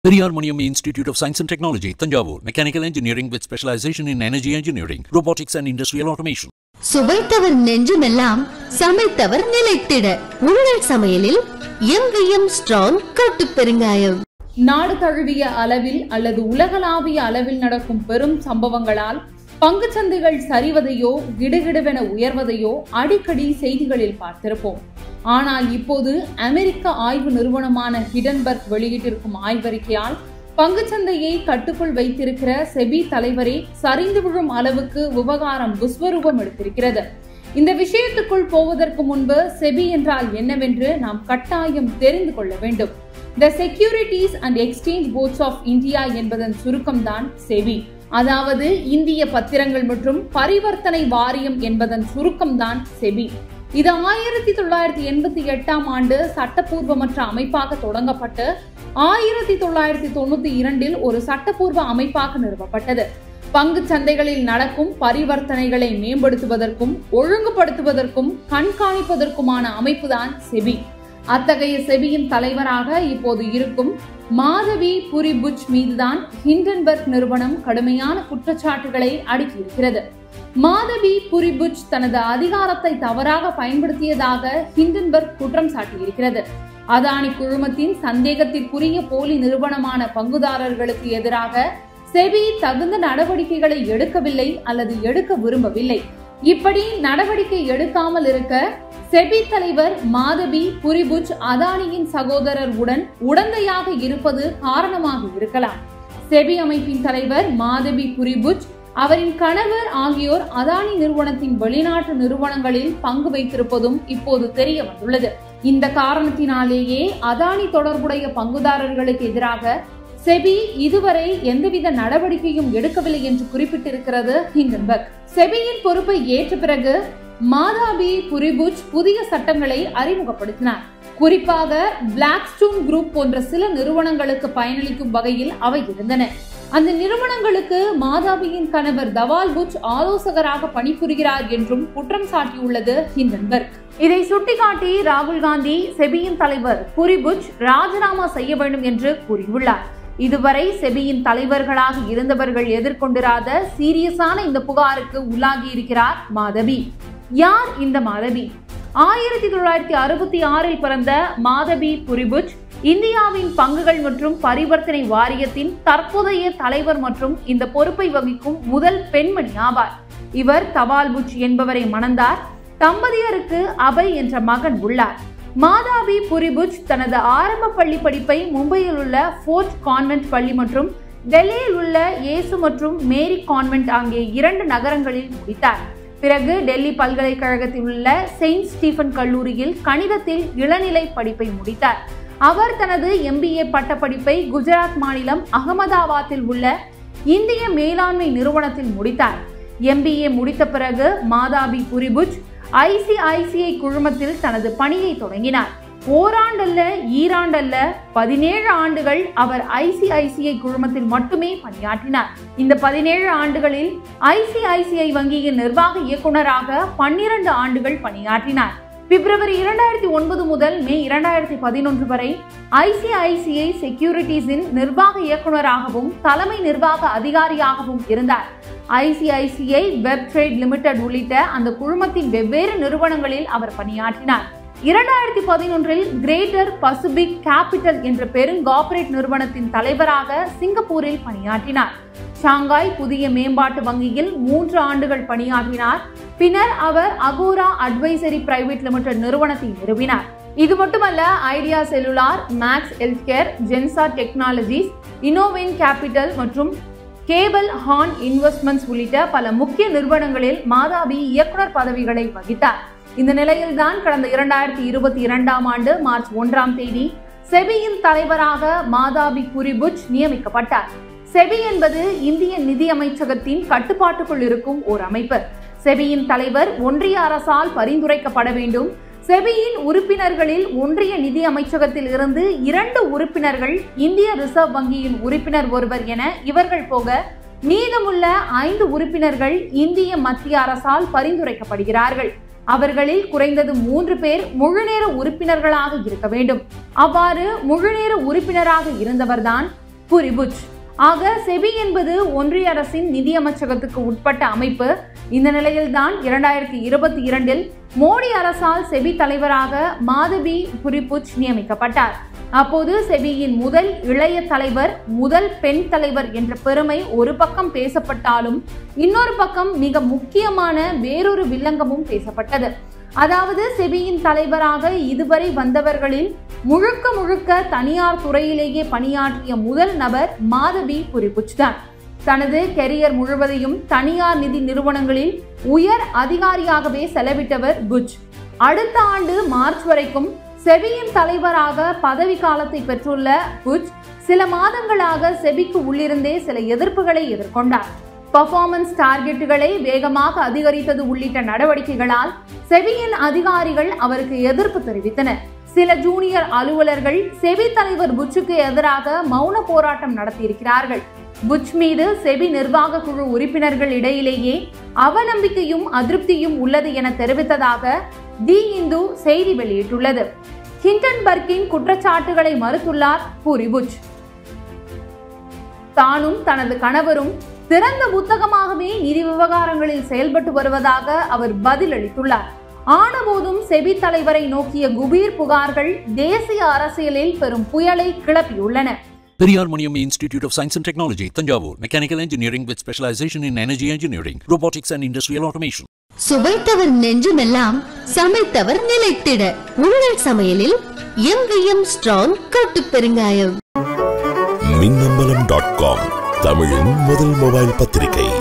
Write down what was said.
Periyarmaniam Institute of Science and Technology, Tanjavur. Mechanical engineering with specialization in energy engineering, robotics and industrial automation. சுவைத்தவர் நெஞ்சுமெல்லாம் சமைத்தவர் நிலைத்திட உங்கள் சமையலில் MVM strong கட்டு பெருங்காயம் நாடு தழுவிய அளவில் அல்லது உலகளாவிய அளவில் நடக்கும் பெரும் சம்பவங்களால் பங்குச் சந்தைகள் சரிவதையோ கிடுகிடுவென உயர்வதையோ அடிக்கடி செய்திகளில் பார்த்திருப்போம் ஆனால் இப்போது அமெரிக்க ஆய்வு நிறுவனமான ஹிடன்பர்க் வெளியிட்டிருக்கும் ஆய்வறிக்கையால் பங்குச்சந்தையை கட்டுக்குள் வைத்திருக்கிற செபி தலைவரே சரிந்து விழும் அளவுக்கு விவகாரம் விஸ்வரூபம் எடுத்திருக்கிறது இந்த விஷயத்துக்குள் போவதற்கு முன்பு செபி என்றால் என்னவென்று நாம் கட்டாயம் தெரிந்து கொள்ள வேண்டும் the securities and exchange boards of India என்பதன் சுருக்கம்தான் செபி அதாவது இந்திய பத்திரங்கள் மற்றும் பரிவர்த்தனை வாரியம் என்பதன் சுருக்கம்தான் செபி இது ஆயிரத்தி தொள்ளாயிரத்தி எண்பத்தி எட்டாம் ஆண்டு சட்டப்பூர்வமற்ற அமைப்பாக தொடங்கப்பட்டு ஆயிரத்தி தொள்ளாயிரத்தி தொண்ணூத்தி இரண்டில் ஒரு சட்டப்பூர்வ அமைப்பாக நிறுவப்பட்டது பங்கு சந்தைகளில் நடக்கும் பரிவர்த்தனைகளை மேம்படுத்துவதற்கும் ஒழுங்குபடுத்துவதற்கும் கண்காணிப்பதற்குமான அமைப்புதான் செபி அத்தகைய செபியின் தலைவராக இப்போது இருக்கும் மாதவி புரிபுச் மீதுதான் ஹிண்டன்பர்க் நிறுவனம் கடுமையான குற்றச்சாட்டுகளை அடுக்கியிருக்கிறது மாதவி புரிபுச் தனது அதிகாரத்தை தவறாக பயன்படுத்தியதாக ஹிண்டன்பர்க் குற்றம் சாட்டியிருக்கிறது அதானி குழுமத்தின் சந்தேகத்திற்குரிய போலி நிறுவனமான பங்குதாரர்களுக்கு எதிராக செபி தகுந்த நடவடிக்கைகளை எடுக்கவில்லை அல்லது எடுக்க விரும்பவில்லை இப்படி நடவடிக்கை எடுக்காமல் இருக்க செபி தலைவர் மாதவி புரிபுச் அதானியின் சகோதரர் உடன் உடந்தையாக இருப்பது காரணமாக இருக்கலாம் செபி அமைப்பின் தலைவர் மாதவி புரிபுச் அவரின் கணவர் ஆகியோர் அதானி நிறுவனத்தின் வெளிநாட்டு நிறுவனங்களில் பங்கு வைத்திருப்பதும் இப்போது தெரிய வந்துள்ளது இந்த காரணத்தினாலேயே அதானி தொடர்புடைய பங்குதாரர்களுக்கு எதிராக செபி இதுவரை எந்தவித நடவடிக்கையும் எடுக்கவில்லை என்று குறிப்பிட்டிருக்கிறது ஹிண்டன்பர்க் செபியின் பொறுப்பை ஏற்ற பிறகு மாதாபி புரிபுச் புதிய சட்டங்களை அறிமுகப்படுத்தினார் குறிப்பாக பிளாக்ஸ்டோன் குரூப் போன்ற சில நிறுவனங்களுக்கு பயனளிக்கும் வகையில் அவை இருந்தன அந்த நிறுவனங்களுக்கு மாதாபியின் கணவர் தவால் புச் ஆலோசகராக பணிபுரிகிறார் என்றும் குற்றம் சாட்டியுள்ளது ஹிண்டன்பர்க் இதை சுட்டிக்காட்டி ராகுல் காந்தி செபியின் தலைவர் புரிபுச் ராஜினாமா செய்ய வேண்டும் என்று கூறியுள்ளார் இதுவரை செபியின் தலைவர்களாக இருந்தவர்கள் எதிர்கொண்டிராத சீரியஸான இந்த புகாருக்கு உள்ளாகி இருக்கிறார் மாதவி யார் இந்த மாதவி ஆயிரத்தி தொள்ளாயிரத்தி அறுபத்தி ஆறில் பிறந்த மாதவி புரிபுச் இந்தியாவின் பங்குகள் மற்றும் பரிவர்த்தனை வாரியத்தின் தற்போதைய தலைவர் மற்றும் இந்த பொறுப்பை வகிக்கும் முதல் பெண்மணி ஆவார் இவர் தவால் புச் என்பவரை மணந்தார் தம்பதியருக்கு அபய் என்ற மகன் உள்ளார் மாதாவி புரிபுச் தனது ஆரம்ப பள்ளி படிப்பை மும்பையில் உள்ள ஃபோர்ட் கான்வென்ட் பள்ளி மற்றும் டெல்லியில் உள்ள இயேசு மற்றும் மேரி கான்வென்ட் ஆகிய இரண்டு நகரங்களில் முடித்தார் பிறகு டெல்லி பல்கலைக்கழகத்தில் உள்ள செயின்ட் ஸ்டீஃபன் கல்லூரியில் கணிதத்தில் இளநிலை படிப்பை முடித்தார் அவர் தனது எம்பிஏ பட்டப்படிப்பை குஜராத் மாநிலம் அகமதாபாத்தில் உள்ள இந்திய மேலாண்மை நிறுவனத்தில் முடித்தார் எம்பிஏ முடித்த பிறகு மாதாபி புரிபுச் ஐசிஐசிஐ குழுமத்தில் தனது பணியை தொடங்கினார் ஓராண்டல்ல ஈராண்டல்ல பதினேழு ஆண்டுகள் அவர் ஐசிஐசிஐ குழுமத்தில் மட்டுமே பணியாற்றினார் இந்த பதினேழு ஆண்டுகளில் ஐசிஐசிஐ வங்கியின் நிர்வாக இயக்குநராக பன்னிரண்டு ஆண்டுகள் பணியாற்றினார் பிப்ரவரி இரண்டாயிரத்தி ஒன்பது முதல் மே இரண்டாயிரத்தி பதினொன்று வரை ஐசிஐசிஐ செக்யூரிட்டிஸின் நிர்வாக இயக்குநராகவும் தலைமை நிர்வாக அதிகாரியாகவும் இருந்தார் ஐசிஐசிஐ வெப் ட்ரேட் லிமிடெட் உள்ளிட்ட அந்த குழுமத்தின் வெவ்வேறு நிறுவனங்களில் அவர் பணியாற்றினார் இரண்டாயிரத்தி பதினொன்றில் கிரேட்டர் பசிபிக் கேபிட்டல் என்ற பெருங்கார்ப்பரேட் நிறுவனத்தின் தலைவராக சிங்கப்பூரில் பணியாற்றினார் ஷாங்காய் புதிய மேம்பாட்டு வங்கியில் மூன்று ஆண்டுகள் பணியாற்றினார் பின்னர் அவர் அகோரா அட்வைசரி பிரைவேட் லிமிடெட் நிறுவனத்தை நிறுவினார் இது மட்டுமல்ல Idea Cellular Max Health Care Zensar Technologies Innoven Capital மற்றும் கேபிள் ஹார்ன் இன்வெஸ்ட்மெண்ட்ஸ் உள்ளிட்ட பல முக்கிய நிறுவனங்களில் மாதாவி இயக்குனர் பதவிகளை வகித்தார் இந்த நிலையில்தான் கடந்த இரண்டாயிரத்தி இருபத்தி இரண்டாம் ஆண்டு மார்ச் ஒன்றாம் தேதி செபியின் தலைவராக மாதாபி புரிபுச் நியமிக்கப்பட்டார் செபி என்பது இந்திய நிதி அமைச்சகத்தின் கட்டுப்பாட்டுக்குள் இருக்கும் ஓர் அமைப்பு செபியின் தலைவர் ஒன்றிய அரசால் பரிந்துரைக்கப்பட வேண்டும் செபியின் உறுப்பினர்களில் ஒன்றிய நிதி அமைச்சகத்தில் இருந்து இரண்டு உறுப்பினர்கள் இந்திய ரிசர்வ் வங்கியின் உறுப்பினர் ஒருவர் என இவர்கள் போக மீதமுள்ள ஐந்து உறுப்பினர்கள் இந்திய மத்திய அரசால் பரிந்துரைக்கப்படுகிறார்கள் அவர்களில் குறைந்தது மூன்று பேர் முழுநேர உறுப்பினர்களாக இருக்க வேண்டும் அவ்வாறு முழுநேர உறுப்பினராக இருந்தவர்தான் புரிபுஜ் ஆக செபி என்பது ஒன்றிய அரசின் நிதியமைச்சகத்துக்கு உட்பட்ட அமைப்பு இந்த நிலையில்தான் இரண்டாயிரத்தி இருபத்தி இரண்டில் மோடி அரசால் செபி தலைவராக மாதவி புரிபுஜ் நியமிக்கப்பட்டார் அப்போது செபியின் முதல் இளைய தலைவர் முதல் பெண் தலைவர் என்ற பெருமை ஒரு பக்கம் பேசப்பட்டாலும் இன்னொரு பக்கம் மிக முக்கியமான வேறொரு வில்லங்கமும் பேசப்பட்டது அதாவது செபியின் தலைவராக இதுவரை வந்தவர்களில் முழுக்க முழுக்க தனியார் துறையிலேயே பணியாற்றிய முதல் நபர் மாதவி புரிபுஜ் தான் தனது கெரியர் முழுவதையும் தனியார் நிதி நிறுவனங்களில் உயர் அதிகாரியாகவே செலவிட்டவர் புஜ் அடுத்த ஆண்டு மார்ச் வரைக்கும் செபியின் தலைவராக பதவி காலத்தை பெற்றுள்ள புஜ் சில மாதங்களாக செபிக்கு உள்ளிருந்தே சில எதிர்ப்புகளை எதிர்கொண்டார் பர்ஃபார்மன்ஸ் டார்கெட்டுகளை வேகமாக அதிகரித்தது உள்ளிட்ட நடவடிக்கைகளால் செபியின் அதிகாரிகள் அவருக்கு எதிர்ப்பு தெரிவித்தனர் சில ஜூனியர் அலுவலர்கள் செபி தலைவர் புச்சுக்கு எதிராக மௌன போராட்டம் நடத்தியிருக்கிறார்கள் புச் மீது செபி நிர்வாக குழு உறுப்பினர்கள் இடையிலேயே அவநம்பிக்கையும் அதிருப்தியும் உள்ளது என தெரிவித்ததாக தி இந்து செய்தி வெளியிட்டுள்ளது ஹிண்டன்பர்க்கின் குற்றச்சாட்டுகளை மறுத்துள்ளார் பூரி புச் தானும் தனது கணவரும் திறந்த புத்தகமாகவே நிதி விவகாரங்களில் செயல்பட்டு வருவதாக அவர் பதிலளித்துள்ளார் ஆனபோதும் செபி தலைவரை நோக்கிய குபீர் புகார்கள் தேசிய அரசியலில் பெரும் புயலை கிளப்பியுள்ளன Periyar Maniam Institute of Science and Technology, Tanjavur, Mechanical Engineering with specialization in energy engineering, robotics and industrial automation. சுவைத்தவர் நெஞ்சுமெல்லாம் சமைத்தவர் நிலைத்திட உங்கள் சமையலில் எம்விஎம் ஸ்ட்ராங் கட்டு பெருங்காயம் மின்னம்பலம் டாட் காம் தமிழின் முதல் மொபைல் பத்திரிகை